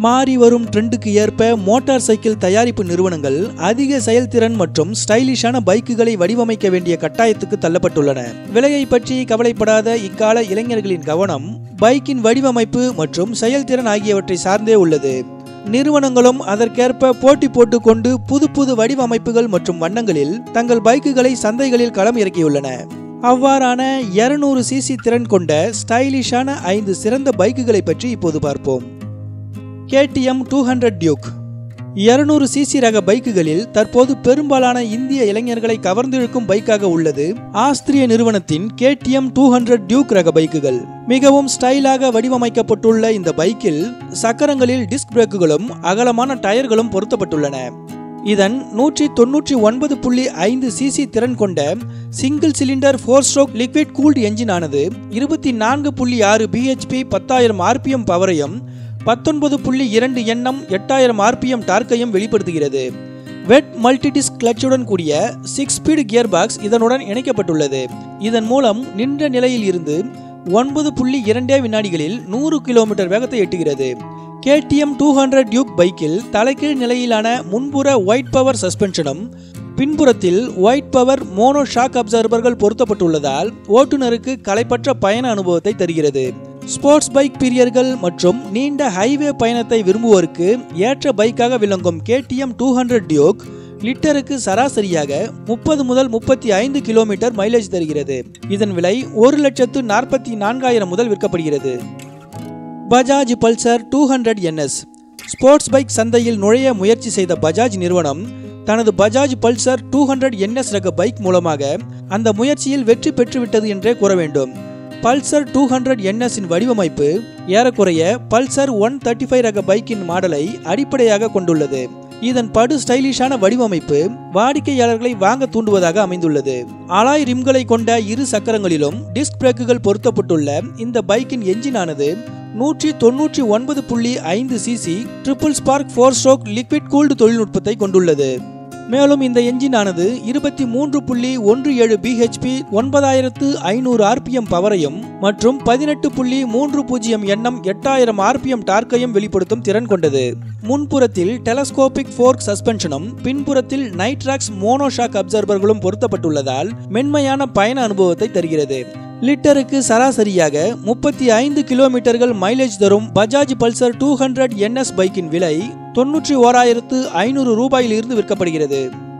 மாறி வரும் ட்ரெண்டுக்கு ஏற்ப மோட்டார் சைக்கிள் தயாரிப்பு நிறுவனங்கள் அதிக செயல்திறன் மற்றும் ஸ்டைலிஷான பைக்குகளை வடிவமைக்க வேண்டிய கட்டாயத்துக்கு தள்ளப்பட்டுள்ளன விலையை பற்றி கவலைப்படாத இக்கால இளைஞர்களின் கவனம் பைக்கின் வடிவமைப்பு மற்றும் செயல்திறன் ஆகியவற்றை சார்ந்தே உள்ளது நிறுவனங்களும் அதற்கேற்ப போட்டி போட்டுக்கொண்டு புது புது வடிவமைப்புகள் மற்றும் வண்ணங்களில் தங்கள் பைக்குகளை சந்தைகளில் களம் இறக்கியுள்ளன அவ்வாறான 200 சிசி திறன் கொண்ட ஸ்டைலிஷான ஐந்து சிறந்த பைக்குகளை பற்றி இப்போது பார்ப்போம் கேடிஎம் டூ ஹண்ட்ரட் டியூக் இருநூறு சிசி ரக பைக்குகளில் தற்போது பெரும்பாலான இந்திய இளைஞர்களை கவர்ந்திழுக்கும் பைக்காக உள்ளது ஆஸ்திரிய நிறுவனத்தின் கேடிஎம் டூ ஹண்ட்ரட் டியூக் ரக பைக்குகள் மிகவும் ஸ்டைலாக வடிவமைக்கப்பட்டுள்ள இந்த பைக்கில் சக்கரங்களில் டிஸ்க் பிரேக்குகளும் அகலமான டயர்களும் பொருத்தப்பட்டுள்ளன இதன் நூற்றி தொன்னூற்றி ஒன்பது புள்ளி ஐந்து சிசி திறன் கொண்ட single cylinder four stroke liquid cooled engine ஆனது இருபத்தி நான்கு புள்ளி ஆறு பிஹெச்பி பத்தாயிரம் ஆர்பிஎம் பவரையும் பத்தொன்பது புள்ளி இரண்டு எண்ணம் எட்டாயிரம் ஆர்பிஎம் டார்க்கையும் வெளிப்படுத்துகிறது வெட் மல்டிடிஸ்க் கிளச்சுடன் கூடிய சிக்ஸ் ஸ்பீடு கியர் பாக்ஸ் இதனுடன் இணைக்கப்பட்டுள்ளது இதன் மூலம் நின்ற நிலையில் இருந்து ஒன்பது புள்ளி இரண்டே வினாடிகளில் நூறு கிலோமீட்டர் வேகத்தை எட்டுகிறது கேடிஎம் டூ ஹண்ட்ரட் டியூக் பைக்கில் தலைகீழ் நிலையிலான முன்புற ஒயிட் பவர் சஸ்பென்ஷனும் பின்புறத்தில் ஒயிட் பவர் மோனோ ஷாக் அப்சர்வர்கள் பொருத்தப்பட்டுள்ளதால் ஓட்டுநருக்கு களைப்பற்ற பயண அனுபவத்தை தருகிறது ஸ்போர்ட்ஸ் பைக் பிரியர்கள் மற்றும் நீண்ட ஹைவே பயணத்தை விரும்புவோருக்கு ஏற்ற பைக்காக விளங்கும் கேடிஎம் டூ ஹண்ட்ரட் டியோக் லிட்டருக்கு சராசரியாக முப்பது முதல் முப்பத்தி ஐந்து கிலோமீட்டர் மைலேஜ் தருகிறது இதன் விலை ஒரு லட்சத்து நாற்பத்தி நான்காயிரம் முதல் விற்கப்படுகிறது Bajaj Pulsar two hundred NS sports bike சந்தையில் நுழைய முயற்சி செய்த பஜாஜ் நிறுவனம் தனது Bajaj Pulsar two hundred NS ரக பைக் மூலமாக அந்த முயற்சியில் வெற்றி பெற்றுவிட்டது என்றே கூற வேண்டும் பல்சர் டூ ஹண்ட்ரட் என்எஸின் வடிவமைப்பு ஏறக்குறைய பல்சர் ஒன் தேர்ட்டி ஃபைவ் ரக பைக்கின் மாடலை அடிப்படையாக கொண்டுள்ளது இதன் படு ஸ்டைலிஷான வடிவமைப்பு வாடிக்கையாளர்களை வாங்க தூண்டுவதாக அமைந்துள்ளது அலாய் ரிம்களை கொண்ட இரு சக்கரங்களிலும் டிஸ்க் பிரேக்குகள் பொருத்தப்பட்டுள்ள இந்த பைக்கின் என்ஜினானது நூற்றி தொன்னூற்றி ஒன்பது புள்ளி ஐந்து CC triple spark four stroke liquid cooled தொழில்நுட்பத்தை கொண்டுள்ளது மேலும் இந்த என்ஜினானது இருபத்தி மூன்று புள்ளி ஒன்று ஏழு பிஹெச்பி ஒன்பதாயிரத்து ஐநூறு ஆர்பிஎம் பவரையும் மற்றும் பதினெட்டு புள்ளி மூன்று பூஜ்ஜியம் எண்ணம் எட்டாயிரம் ஆர்பிஎம் டார்க்கையும் வெளிப்படுத்தும் திறன் கொண்டது முன்புறத்தில் டெலஸ்கோபிக் ஃபோர்க் சஸ்பென்ஷனும் பின்புறத்தில் நைட்ராக்ஸ் மோனோஷாக் அப்சர்வர்களும் பொருத்தப்பட்டுள்ளதால் மென்மையான பயண அனுபவத்தை தருகிறது லிட்டருக்கு சராசரியாக முப்பத்தி ஐந்து கிலோமீட்டர்கள் மைலேஜ் தரும் Bajaj Pulsar two hundred NS பைக்கின் விலை தொன்னூற்றி ஓராயிரத்து ஐநூறு ரூபாயிலிருந்து விற்கப்படுகிறது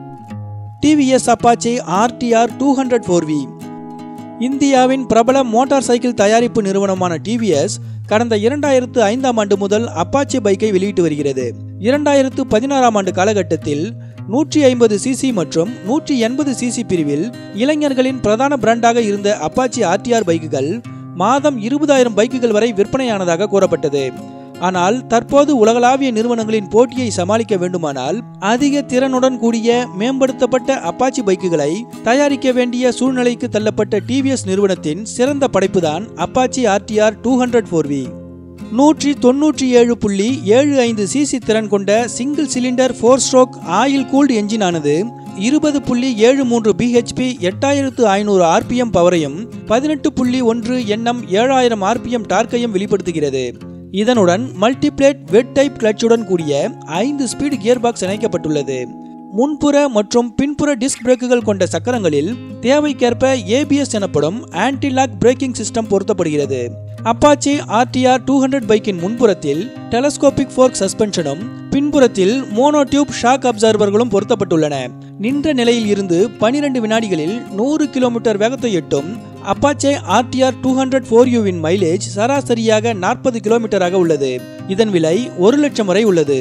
TVS Apache RTR two hundred four V இந்தியாவின் பிரபல மோட்டார் சைக்கிள் தயாரிப்பு நிறுவனமான டிவிஎஸ் கடந்த இரண்டாயிரத்து ஐந்தாம் ஆண்டு முதல் அப்பாச்சே பைக்கை வெளியிட்டு வருகிறது இரண்டாயிரத்து பதினாறாம் ஆண்டு காலகட்டத்தில் நூற்றி ஐம்பது சிசி மற்றும் நூற்றி எண்பது சிசி பிரிவில் இளைஞர்களின் பிரதான பிராண்டாக இருந்த அப்பாச்சி ஆர்டிஆர் பைக்குகள் மாதம் இருபதாயிரம் பைக்குகள் வரை விற்பனையானதாக கூறப்பட்டது ஆனால் தற்போது உலகளாவிய நிறுவனங்களின் போட்டியை சமாளிக்க வேண்டுமானால் அதிக திறனுடன் கூடிய மேம்படுத்தப்பட்ட அப்பாச்சி பைக்குகளை தயாரிக்க வேண்டிய சூழ்நிலைக்கு தள்ளப்பட்ட டிவிஎஸ் நிறுவனத்தின் சிறந்த படைப்புதான் Apache RTR two hundred four V நூற்றி தொன்னூற்றி ஏழு புள்ளி ஏழு ஐந்து சிசி திறன் கொண்ட single cylinder four stroke oil cooled என்ஜினானது இருபது புள்ளி ஏழு மூன்று பிஹெச்பி எட்டாயிரத்து ஐநூறு ஆர்பிஎம் பவரையும் பதினெட்டு புள்ளி ஒன்று எண்ணம் ஏழாயிரம் ஆர்பிஎம் டார்க்கையும் வெளிப்படுத்துகிறது இதனுடன் மல்டிபிளேட் வெட் டைப் கிளச்சுடன் கூடிய ஐந்து ஸ்பீடு கியர் பாக்ஸ் இணைக்கப்பட்டுள்ளது முன்புற மற்றும் பின்புற டிஸ்க் பிரேக்குகள் கொண்ட சக்கரங்களில் தேவைக்கேற்ப ஏபிஎஸ் எனப்படும் ஆன்டி லாக் பிரேக்கிங் சிஸ்டம் பொருத்தப்படுகிறது அப்பாச்சி ஆர்டிஆர் டூ ஹண்ட்ரட் பைக்கின் முன்புறத்தில் டெலஸ்கோபிக் ஃபோர்க் சஸ்பென்ஷனும் பின்புறத்தில் மோனோ டியூப் ஷாக் அப்சர்வர்களும் பொருத்தப்பட்டுள்ளன நின்ற நிலையில் இருந்து பனிரெண்டு வினாடிகளில் நூறு கிலோமீட்டர் வேகத்தை எட்டும் Apache RTR two hundred four யூவின் மைலேஜ் சராசரியாக நாற்பது கிலோமீட்டராக உள்ளது இதன் விலை ஒரு லட்சம் வரை உள்ளது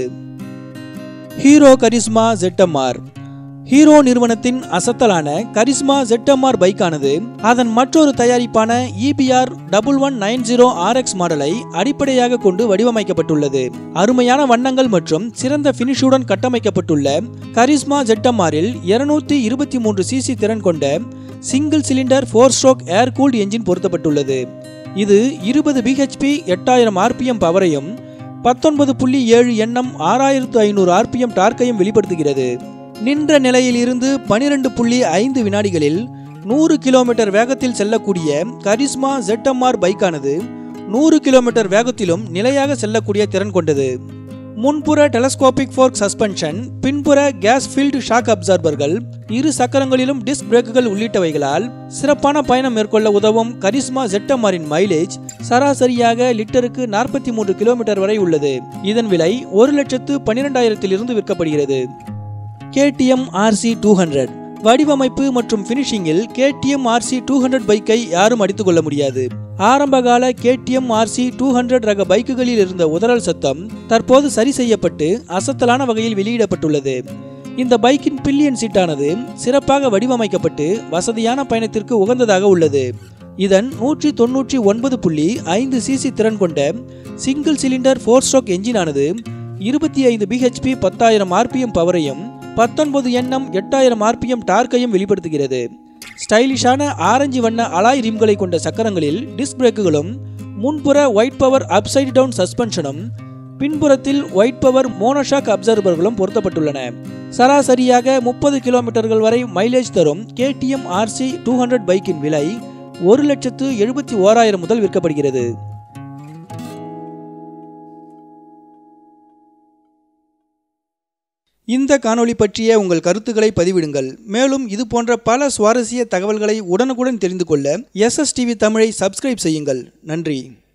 ஹீரோ கரிஸ்மா ZMR ஹீரோ நிறுவனத்தின் அசத்தலான கரிஸ்மா ZMR பைக்கானது அதன் மற்றொரு தயாரிப்பான EBR double one nine zero RX மாடலை அடிப்படையாக கொண்டு வடிவமைக்கப்பட்டுள்ளது அருமையான வண்ணங்கள் மற்றும் சிறந்த பினிஷுடன் கட்டமைக்கப்பட்டுள்ள கரிஸ்மா ZMR-இல் இருநூத்தி இருபத்தி மூன்று சிசி திறன் கொண்ட single cylinder four stroke air cooled engine பொருத்தப்பட்டுள்ளது இது இருபது பிஹெச்பி எட்டாயிரம் ஆர்பிஎம் பவரையும் பத்தொன்பது புள்ளி ஏழு எண்ணம் ஆறாயிரத்து ஐநூறு ஆர்பிஎம் டார்க்கையும் வெளிப்படுத்துகிறது நின்ற நிலையில் இருந்து பனிரெண்டு புள்ளி ஐந்து வினாடிகளில் நூறு கிலோமீட்டர் வேகத்தில் செல்லக்கூடிய கரிஸ்மா ZMR பைக்கானது நூறு கிலோமீட்டர் வேகத்திலும் நிலையாக செல்லக்கூடிய திறன் கொண்டது முன்புற டெலஸ்கோபிக் ஃபோர்க் சஸ்பென்ஷன் பின்புற கேஸ் ஃபீல்டு ஷாக் அப்சார்பர்கள் இரு சக்கரங்களிலும் டிஸ்க் பிரேக்குகள் உள்ளிட்டவைகளால் சிறப்பான பயணம் மேற்கொள்ள உதவும் கரிஸ்மா ஜெட்டமாரின் மைலேஜ் சராசரியாக லிட்டருக்கு நாற்பத்தி மூன்று கிலோமீட்டர் வரை உள்ளது இதன் விலை ஒரு லட்சத்து பன்னிரெண்டாயிரத்திலிருந்து விற்கப்படுகிறது கேடிஎம் ஆர்சி டூ ஹண்ட்ரட் வடிவமைப்பு மற்றும் ஃபினிஷிங்கில் கேடிஎம் ஆர்சி டூ ஹண்ட்ரட் பைக்கை யாரும் அடித்துக் கொள்ள முடியாது ஆரம்பகால கேடிஎம் ஆர்சி டூ ஹண்ட்ரட் ரக பைக்குகளில் இருந்த உதறல் சத்தம் தற்போது சரி செய்யப்பட்டு அசத்தலான வகையில் வெளியிடப்பட்டுள்ளது இந்த பைக்கின் பில்லியன் சீட்டானது சிறப்பாக வடிவமைக்கப்பட்டு வசதியான பயணத்திற்கு உகந்ததாக உள்ளது இதன் நூற்றி தொன்னூற்றி ஒன்பது புள்ளி ஐந்து சிசி திறன் கொண்ட சிங்கிள் சிலிண்டர் ஃபோர் ஸ்ட்ரோக் என்ஜினானது இருபத்தி ஐந்து பிஹெச்பி பத்தாயிரம் ஆர்பிஎம் பவரையும் பத்தொன்பது எண்ணம் எட்டாயிரம் ஆர்பிஎம் டார்க்கையும் வெளிப்படுத்துகிறது ஸ்டைலிஷான ஆரஞ்சு வண்ண அலாய் ரிம்களை கொண்ட சக்கரங்களில் டிஸ்க் பிரேக்குகளும் முன்புற ஒயிட் பவர் அப்சைட் டவுன் சஸ்பென்ஷனும் பின்புறத்தில் ஒயிட் பவர் மோனோஷாக் அப்சர்வர்களும் பொருத்தப்பட்டுள்ளன சராசரியாக முப்பது கிலோமீட்டர்கள் வரை மைலேஜ் தரும் கேடிஎம் ஆர்சி டூ ஹண்ட்ரட் பைக்கின் விலை ஒரு லட்சத்து எழுபத்தி ஓராயிரம் முதல் விற்கப்படுகிறது இந்த காணொளி பற்றிய உங்கள் கருத்துக்களை பதிவிடுங்கள் மேலும் இது போன்ற பல சுவாரஸ்ய தகவல்களை உடனுக்குடன் தெரிந்து கொள்ள எஸ்எஸ்டிவி தமிழை சப்ஸ்கிரைப் செய்யுங்கள் நன்றி